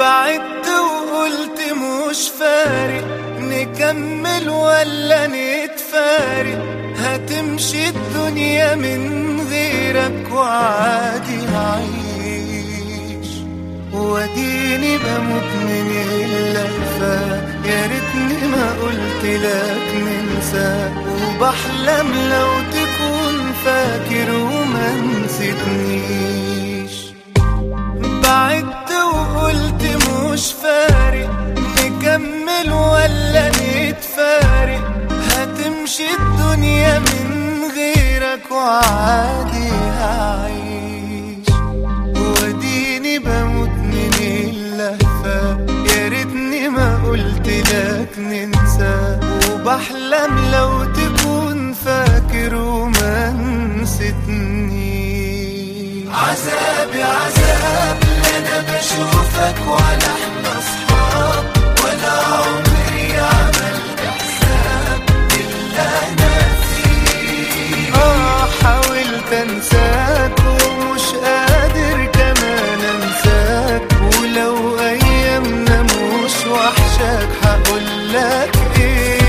بعدت وقلت مش فارق نكمل ولا نتفارق هتمشي الدنيا من غيرك وعادي هعيش واديني بموت من اللهفة يا ريتني ما قلت لك ننسى وبحلم لو تكون فاكر وما نسيتنيش بعدت وقلت مش فارق نكمل ولا نتفارق هتمشي الدنيا من غيرك وعادي هعيش واديني بموت من اللهفة يا ريتني ما قلت لك ننسى وبحلم لو تكون فاكر وما نسيتنيش عذابي عذاب لا انا بشوفك ولا احنا اصحاب ولا عمري عملت حساب الا انا فيك اه حاولت انساك ومش قادر كمان انساك ولو ايامنا مش وحشاك هقول لك ايه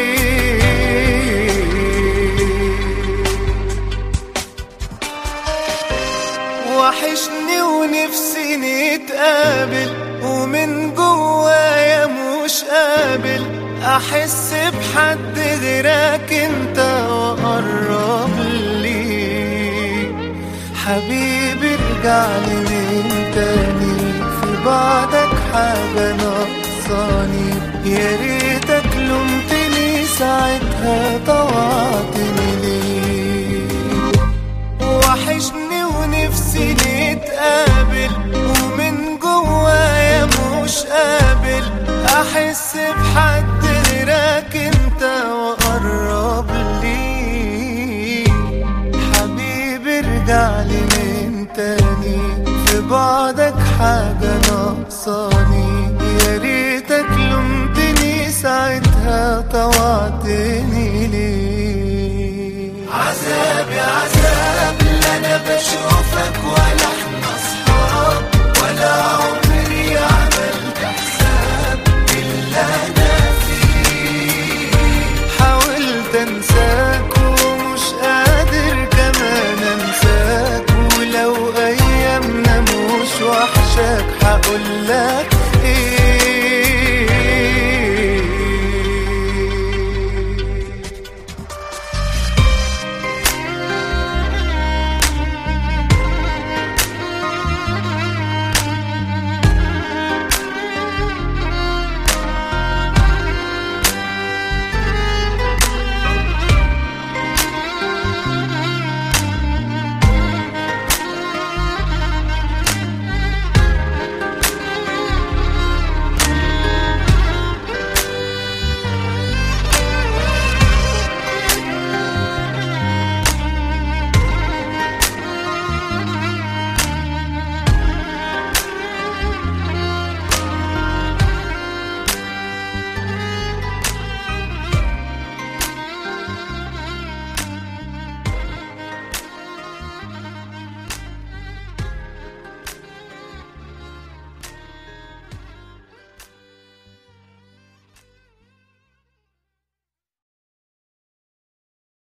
وحشني ونفسي نتقابل ومن جوايا مش قابل احس بحد غيرك انت وقرب لي حبيبي ارجع لي من تاني في بعدك حاجة ناقصاني يا ريتك لومتني ساعتها طوعتني ليه وحشني ونفسي نتقابل ومن جوايا مش قابل احس بحد غيرك انت وقرب لي حبيبي ارجع لي من تاني في بعدك حاجة ناقصاني يا ريتك لومتني ساعتها طوعتني ليه عذابي عذاب لا انا بشوفك ولا احنا اصحاب ولا عمري عملت حساب الا انا فيك حاولت انساك ومش قادر كمان انساك ولو ايامنا مش وحشاك هقول لك